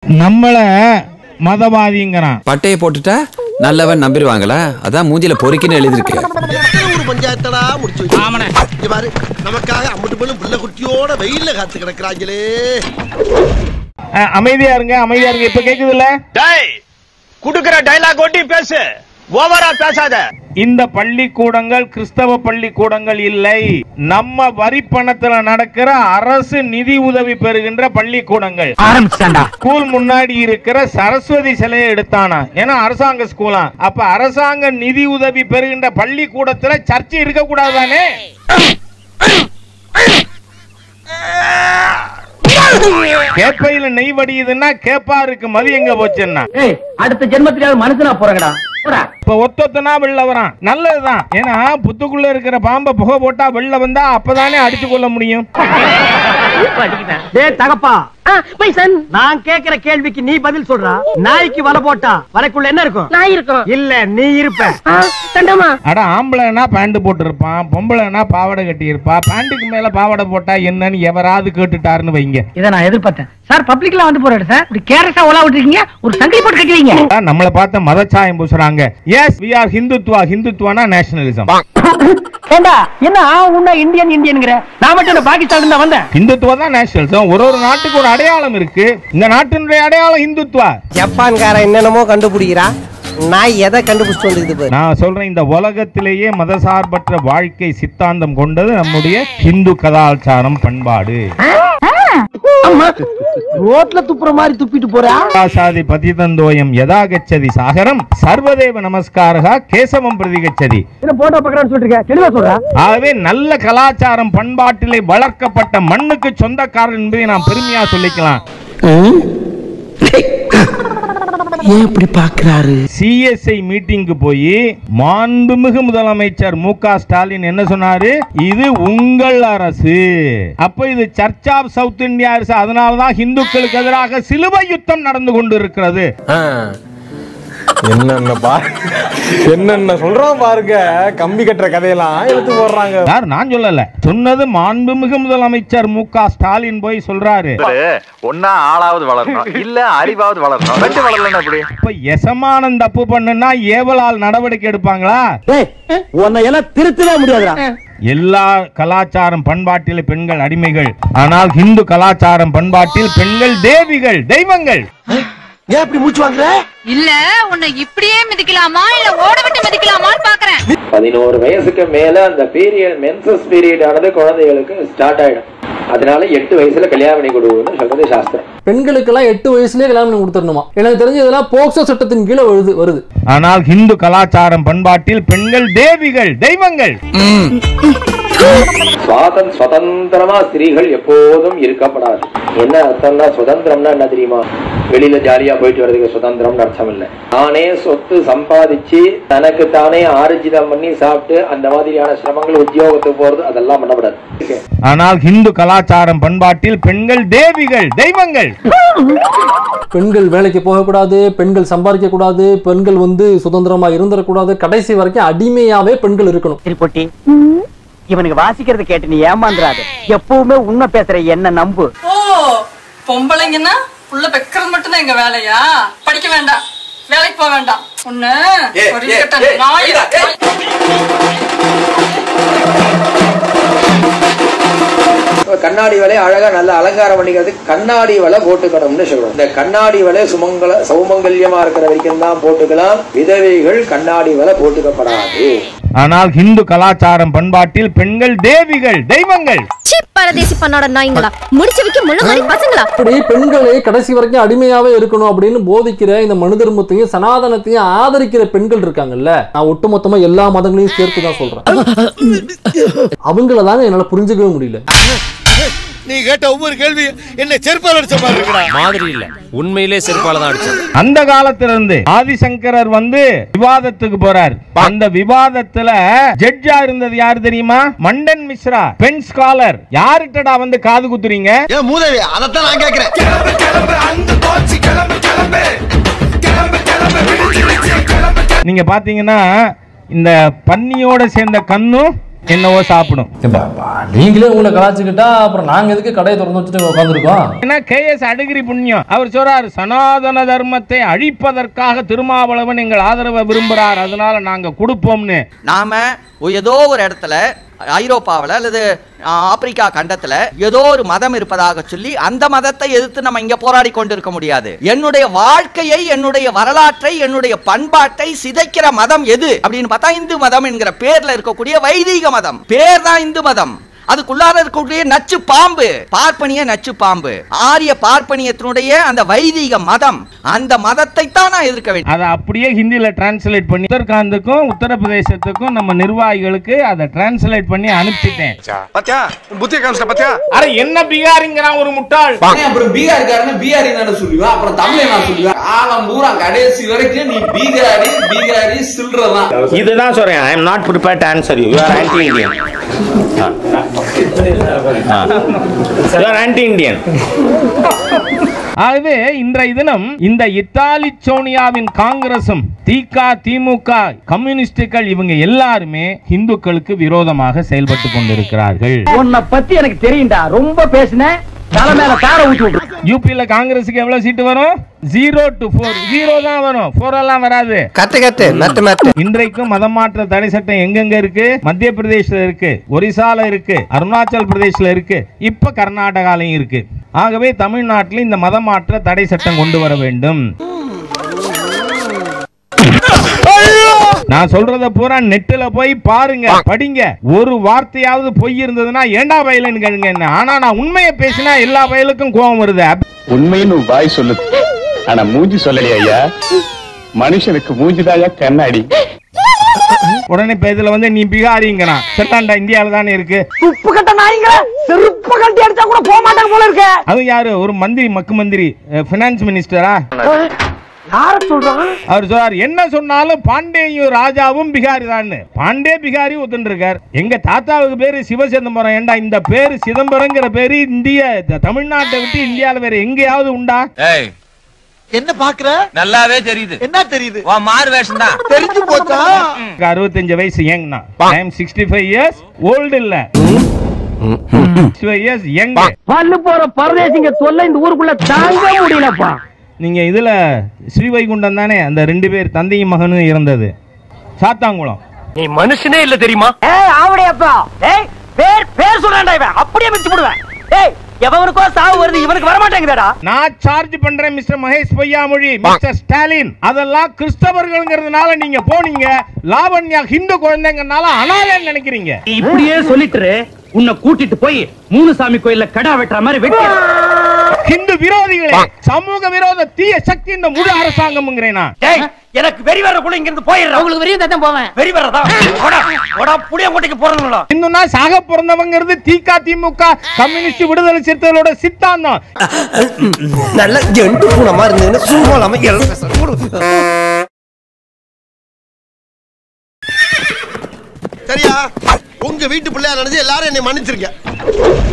நம்மள மதவாதிங்கிறான் பட்டையை போட்டுட்டா நல்லவன் நம்பிடுவாங்களா அதான் மூஞ்சில பொறிக்குன்னு எழுதிருக்கு ஒரு பஞ்சாயத்தடா முடிச்சு வச்சு இங்க பாரு நமக்காக அம்பட்டு பெண்ணும் புள்ள குட்டியோட வெயில்ல காத்து கிடக்குறாங்களே அஹ், அமைதியா இருங்க அமைதியா இருங்க இப்ப கேக்குதுல்ல டேய் குடுக்குற டைலாக் ஒட்டி பேசு ஓவரா பேசாத இந்த பள்ளிக்கூடங்கள் கிறிஸ்தவ பள்ளிக்கூடங்கள் இல்லை நம்ம வரி பணத்துல நடக்கிற அரசு நிதி உதவி பெறுகின்ற பள்ளிக்கூடங்கள் ஆரம்பிச்சாண்டா ஸ்கூல் முன்னாடி இருக்கிற சரஸ்வதி சிலையை எடுத்தானா ஏன்னா அரசாங்க ஸ்கூலா அப்ப அரசாங்க நிதி உதவி பெறுகின்ற பள்ளிக்கூடத்துல சர்ச்சை இருக்க கூடாதானே கேப்பையில நெய் வடியுதுன்னா கேப்பாருக்கு மதி எங்க போச்சுன்னா ஏய் அடுத்த ஜென்மத்திலாவது மனுஷனா போறங்கடா போடா இப்ப ஒத்தொத்தனா வெளில வரான் நல்லதுதான் ஏன்னா புத்துக்குள்ள இருக்கிற பாம்பை புகை போட்டா வெளில வந்தா அப்பதானே அடிச்சு கொள்ள முடியும் டேய் தகப்பா நான் கேக்குற கேள்விக்கு நீ பதில் சொல்றா நாய்க்கு வலை போட்டா வலைக்குள்ள என்ன இருக்கும் நாய் இருக்கும் இல்ல நீ இருப்ப கண்டமா அட ஆம்பளைனா பேண்ட் போட்டு இருப்பான் பொம்பளைனா பாவாடை கட்டி இருப்பா பேண்ட்டுக்கு மேல பாவாடை போட்டா என்னன்னு எவராது கேட்டுட்டாருன்னு வைங்க இத நான் எதிர்பார்த்தேன் சார் பப்ளிக்ல வந்து போறாரு சார் இப்படி கேரஸா ஓலா விட்டுருக்கீங்க ஒரு சங்கிலி போட்டு கட்டுவீங்க நம்மள பார்த்த மதச்சாயம் பூசுறாங்க எஸ் வி ஆர் ஹிந்துத்வா ஹிந்துத்வானா நேஷனலிசம் ஏண்டா என்ன ஆ உன்ன இந்தியன் இந்தியன்ங்கிற நான் மட்டும் என்ன பாகிஸ்தான் தான் வந்தேன் ஹிந்துத்வா தான் நேஷனலிசம் ஒரு ஒரு நாட்டுக்கு ஒரு அடையாளம் இருக்கு இந்த நாட்டினுடைய அடையாளம் ஹிந்துத்வா ஜப்பான்காரன் என்னென்னமோ கண்டுபிடிக்கிறா நான் எதை கண்டுபிடிச்சிட்டு வந்துக்குது பாரு நான் சொல்றேன் இந்த உலகத்திலேயே மதசார்பற்ற வாழ்க்கை சித்தாந்தம் கொண்டது நம்முடைய ஹிந்து கலாச்சாரம் பண்பாடு ரோட்ல துப்புற மாதிரி துப்பிட்டு போறா சாதி பதிதந்தோயம் யதா கச்சதி சாகரம் சர்வதேவ நமஸ்காரகா கேசவம் பிரதிகச்சதி என்ன போட்டோ பக்கறான்னு சொல்லிட்டு தெளிவா சொல்றா ஆகவே நல்ல கலாச்சாரம் பண்பாட்டிலே வளர்க்கப்பட்ட மண்ணுக்கு சொந்தக்காரர் என்பதை நாம் பெருமையா சொல்லிக்கலாம் ஏன் இப்படி பாக்குறாரு சிஎஸ்ஐ மீட்டிங்க்கு போய் மாண்புமிகு முதலமைச்சர் மு க ஸ்டாலின் என்ன சொன்னாரு இது உங்கள் அரசு அப்ப இது சர்ச் ஆஃப் சவுத் இந்தியா அரசு அதனாலதான் இந்துக்களுக்கு எதிராக சிலுவை யுத்தம் நடந்து கொண்டு இருக்கிறது என்னென்ன பா என்னென்ன சொல்றோம் பாருங்க கம்பி கட்டுற கதையெல்லாம் எடுத்து போடுறாங்க யார் நான் சொல்லல சொன்னது மாண்புமிகு முதலமைச்சர் மு க ஸ்டாலின் போய் சொல்றாரு ஒன்னா ஆளாவது வளரணும் இல்ல அறிவாவது வளரணும் ரெண்டு வளரலன்னா எப்படி இப்ப எசமானம் தப்பு பண்ணுனா ஏவலால் நடவடிக்கை எடுப்பாங்களா உன்னை எல்லாம் திருத்தவே முடியாதுடா எல்லா கலாச்சாரம் பண்பாட்டில் பெண்கள் அடிமைகள் ஆனால் இந்து கலாச்சாரம் பண்பாட்டில் பெண்கள் தேவிகள் தெய்வங்கள் ஏன் இப்படி மூச்சு வாங்குற இல்ல உன்னை இப்படியே மிதிக்கலாமா இல்ல ஓட விட்டு மிதிக்கலாமான்னு பாக்குறேன் பதினோரு வயசுக்கு மேல அந்த பீரியட் மென்சஸ் பீரியட் ஆனது குழந்தைகளுக்கு ஸ்டார்ட் ஆயிடும் அதனால எட்டு வயசுல கல்யாணம் பண்ணி கொடுக்கணும்னு சொல்றது சாஸ்திரம் பெண்களுக்கெல்லாம் எட்டு வயசுலயே கல்யாணம் பண்ணி கொடுத்துடணுமா எனக்கு தெரிஞ்சு இதெல்லாம் போக்சோ சட்டத்தின் கீழே வருது வருது ஆனால் இந்து கலாச்சாரம் பண்பாட்டில் பெண்கள் தேவிகள் தெய்வங்கள் சுவாதம் சுதந்திரமா ஸ்திரீகள் எப்போதும் இருக்கப்படாது என்ன அர்த்தம்னா சுதந்திரம்னா என்ன தெரியுமா வெளியில ஜாலியா போயிட்டு வர்றதுக்கு சுதந்திரம்னு அர்த்தம் இல்ல தானே சொத்து சம்பாதிச்சு தனக்கு தானே ஆர்ஜிதம் பண்ணி சாப்பிட்டு அந்த மாதிரியான சிரமங்கள் உத்தியோகத்துக்கு போறது அதெல்லாம் பண்ணப்படாது ஆனால் இந்து கலாச்சாரம் பண்பாட்டில் பெண்கள் தேவிகள் தெய்வங்கள் பெண்கள் வேலைக்கு போகக்கூடாது பெண்கள் சம்பாதிக்க கூடாது பெண்கள் வந்து சுதந்திரமா இருந்துடக்கூடாது கடைசி வரைக்கும் அடிமையாவே பெண்கள் இருக்கணும் திருப்பொட்டி இவனுக்கு வாசிக்கிறது கேட்டு நீ ஏமாந்துறாத எப்பவுமே உண்மை பேசுற என்ன நம்பு ஓ பொம்பளைங்கன்னா உள்ள பெக்கிறது மட்டும் தான் எங்க வேலையா படிக்க வேண்டாம் வேலைக்கு போக வேண்டாம் ஒண்ணு ஒரு இருக்கட்டும், நாய் கண்ணாடி வலை அழகா நல்ல அலங்காரம் பண்ணிக்கிறதுக்கு கண்ணாடி வலை போட்டுக்கணும்னு சொல்றோம் இந்த கண்ணாடி வலை சுமங்கல சௌமங்கல்யமா இருக்கிற வரைக்கும் தான் போட்டுக்கலாம் விதவைகள் கண்ணாடி வலை போட்டுக்கப்படாது ஆனால் இந்து கலாச்சாரம் பண்பாட்டில் பெண்கள் தேவிகள் தெய்வங்கள் பரதேசி பண்ணோட நாய்ங்களா முடிச்சு வைக்க முள்ளு பசங்களா அப்படி பெண்களை கடைசி வரைக்கும் அடிமையாவே இருக்கணும் அப்படின்னு போதிக்கிற இந்த மனு தர்மத்தையும் சனாதனத்தையும் ஆதரிக்கிற பெண்கள் இருக்காங்கல்ல நான் ஒட்டுமொத்தமா எல்லா மதங்களையும் சேர்த்து தான் சொல்றேன் அவங்கள தாங்க என்னால புரிஞ்சுக்கவே முடியல நீ கேட்ட ஒவ்வொரு கேள்வி என்ன செருப்பால் அடிச்ச மாதிரி இருக்கடா மாதிரி இல்ல உண்மையிலே செருப்பால தான் அடிச்சது அந்த காலத்திலிருந்து ஆதிசங்கரர் வந்து விவாதத்துக்கு போறார் அந்த விவாதத்துல ஜட்ஜா இருந்தது யாரு தெரியுமா மண்டன் மிஸ்ரா பெண் ஸ்காலர் யாருட்டடா வந்து காது குத்துறீங்க ஏன் மூதேவி அதைத்தான் நான் கேட்கிறேன் நீங்க பாத்தீங்கன்னா இந்த பன்னியோட சேர்ந்த கண்ணும் என்னவோ சாப்பிடும் நீங்களே உங்களை கலாச்சுக்கிட்டா அப்புறம் நாங்க எதுக்கு கடையை திறந்து வச்சுட்டு உட்காந்துருக்கோம் ஏன்னா கே எஸ் அடிகிரி புண்ணியம் அவர் சொல்றாரு சனாதன தர்மத்தை அழிப்பதற்காக திருமாவளவன் எங்கள் ஆதரவை விரும்புறார் அதனால நாங்க கொடுப்போம்னு நாம ஏதோ ஒரு இடத்துல ஐரோப்பாவில் அல்லது ஆ, ஆப்பிரிக்கா கண்டத்துல ஏதோ ஒரு மதம் இருப்பதாக சொல்லி அந்த மதத்தை எதிர்த்து நம்ம இங்க போராடி கொண்டிருக்க முடியாது என்னுடைய வாழ்க்கையை என்னுடைய வரலாற்றை என்னுடைய பண்பாட்டை சிதைக்கிற மதம் எது அப்படின்னு பார்த்தா இந்து மதம் என்கிற பேர்ல இருக்கக்கூடிய வைதீக மதம் பேர் தான் இந்து மதம் அதுக்குள்ளார இருக்கக்கூடிய நச்சு பாம்பு பார்ப்பனிய நச்சு பாம்பு ஆரிய பார்ப்பனியத்தினுடைய அந்த வைதீக மதம் அந்த மதத்தை தான் நான் எதிர்க்க வேண்டும் அதை அப்படியே ஹிந்தியில டிரான்ஸ்லேட் பண்ணி உத்தரகாந்துக்கும் உத்தரப்பிரதேசத்துக்கும் நம்ம நிர்வாகிகளுக்கு அதை டிரான்ஸ்லேட் பண்ணி அனுப்பிச்சிட்டேன் பாத்தியா புத்திய காமிச்சிட்ட பாத்தியா அட என்ன பீகாரிங்கிறான் ஒரு முட்டாள் அப்புறம் பீகார்காரன பீகாரி என்ன சொல்லுவேன் அப்புறம் தமிழ் என்ன சொல்லுவேன் ஆலம் பூரா கடைசி வரைக்கும் நீ பீகாரி பீகாரி சில்றதான் இதுதான் சொல்றேன் I am not prepare to answer you you are anti Indian you are anti Indian ஆகவே இன்றைய தினம் இந்த இத்தாலி சோனியாவின் காங்கிரசும் திக திமுக கம்யூனிஸ்டுகள் இவங்க எல்லாருமே இந்துக்களுக்கு விரோதமாக செயல்பட்டு கொண்டிருக்கிறார்கள் உன்னை பத்தி எனக்கு தெரியும்டா ரொம்ப பேசின தலை மேல கார ஊத்தி விட்டுரு யூபியில காங்கிரஸுக்கு எவ்வளவு சீட்டு வரும் ஜீரோ டு ஃபோர் ஜீரோ தான் வரும் ஃபோர் எல்லாம் வராது கட்டு கட்டு மெட்டு மெட்டு இன்றைக்கும் மதமாற்ற தடை சட்டம் எங்கெங்க இருக்கு மத்திய பிரதேசல இருக்கு ஒரிசால இருக்கு அருணாச்சல் பிரதேசல இருக்கு இப்ப கர்நாடகாலையும் இருக்கு ஆகவே தமிழ்நாட்டில் இந்த மதமாற்ற தடை சட்டம் கொண்டு வர வேண்டும் நான் சொல்றத பூரா நெட்டுல போய் பாருங்க படிங்க ஒரு வார்த்தையாவது பொய் இருந்ததுன்னா ஏண்டா வயலுன்னு கேளுங்க என்ன ஆனா நான் உண்மையை பேசினா எல்லா வயலுக்கும் கோபம் வருது உண்மைன்னு வாய் சொல்லுது ஆனா மூஞ்சி சொல்லலையா ஐயா மனுஷனுக்கு மூஞ்சிதாயா கண்ணாடி உடனே இப்ப இதுல வந்து நீ பிகாரிங்கிறான் செட்டாண்டா இந்தியாவில தானே இருக்கு உப்பு கட்ட நாய்ங்க செருப்பு கட்டி அடிச்சா கூட போக மாட்டாங்க போல இருக்க அது யாரு ஒரு மந்திரி மக்கு மந்திரி பினான்ஸ் மினிஸ்டரா யார சொல்றான் அவர் சொல்றாரு என்ன சொன்னாலும் பாண்டேயும் ராஜாவும் பிகாரி தான் பாண்டே பிகாரி ஒத்துன்னு இருக்கார் எங்க தாத்தாவுக்கு பேரு சிவசிதம்பரம் ஏண்டா இந்த பேரு சிதம்பரங்கிற பேரு இந்திய த- தமிழ்நாட்டை விட்டு இந்தியால வேற எங்கேயாவது உண்டா ஏய் என்ன பாக்குற நல்லாவே தெரியுது என்ன தெரியுது உன் மாறு வேஷம் தான் தெரிஞ்சு போச்சா அறுபத்தஞ்சு வயசு யங்னா I am sixty five years old இல்ல இயர்ஸ் யங் பல்லு போற பரதேசிங்க தொல்லை இந்த ஊருக்குள்ள தாங்க முடியலப்பா நீங்க இதுல ஸ்ரீவைகுண்டம் தானே அந்த ரெண்டு பேர் தந்தையும் மகனும் இறந்தது சாத்தாங்குளம் நீ மனுஷனே இல்ல தெரியுமா ஏய் ஆவடியப்பா ஏய் பேர் பேர் சொல்றான்டா இவன் அப்படியே மிச்சு போடுவேன் ஏய் எவனுக்கோ சாவு வருது இவனுக்கு வர மாட்டேங்குதாடா நான் சார்ஜ் பண்றேன் மிஸ்டர் மகேஷ் பொய்யாமொழி மிஸ்டர் ஸ்டாலின் அதெல்லாம் கிறிஸ்தவர்கள்ங்கிறதுனால நீங்க போனீங்க லாவண்யா ஹிந்து குழந்தைங்கனால அனாதைன்னு நினைக்கிறீங்க இப்படியே சொல்லிட்டு உன்னை கூட்டிட்டு போய் மூணு சாமி கோயில்ல கடா வெட்டுற மாதிரி வெட்டி ஹிந்து விரோதிகளே சமூக விரோத தீய சக்தி இந்த முழு அரசாங்கம்ங்கிறேன் நான் டேய் எனக்கு வெறி வர கூட இங்க இருந்து போயிடுறேன் உங்களுக்கு வெறியும் தான் போவேன் வெறி வரதா போடா போடா புளிய கோட்டைக்கு போறணும்ல இன்னும்னா சாக பிறந்தவங்கிறது திக திமுக கம்யூனிஸ்ட் விடுதலை சிறுத்தைகளோட சித்தாந்தம் நல்ல ஜெண்டு பூனமா இருந்ததுன்னு சும்மா இல்லாம எழுத சரியா உங்க வீட்டு பிள்ளையா நினைச்சு எல்லாரும் என்னை மன்னிச்சிருங்க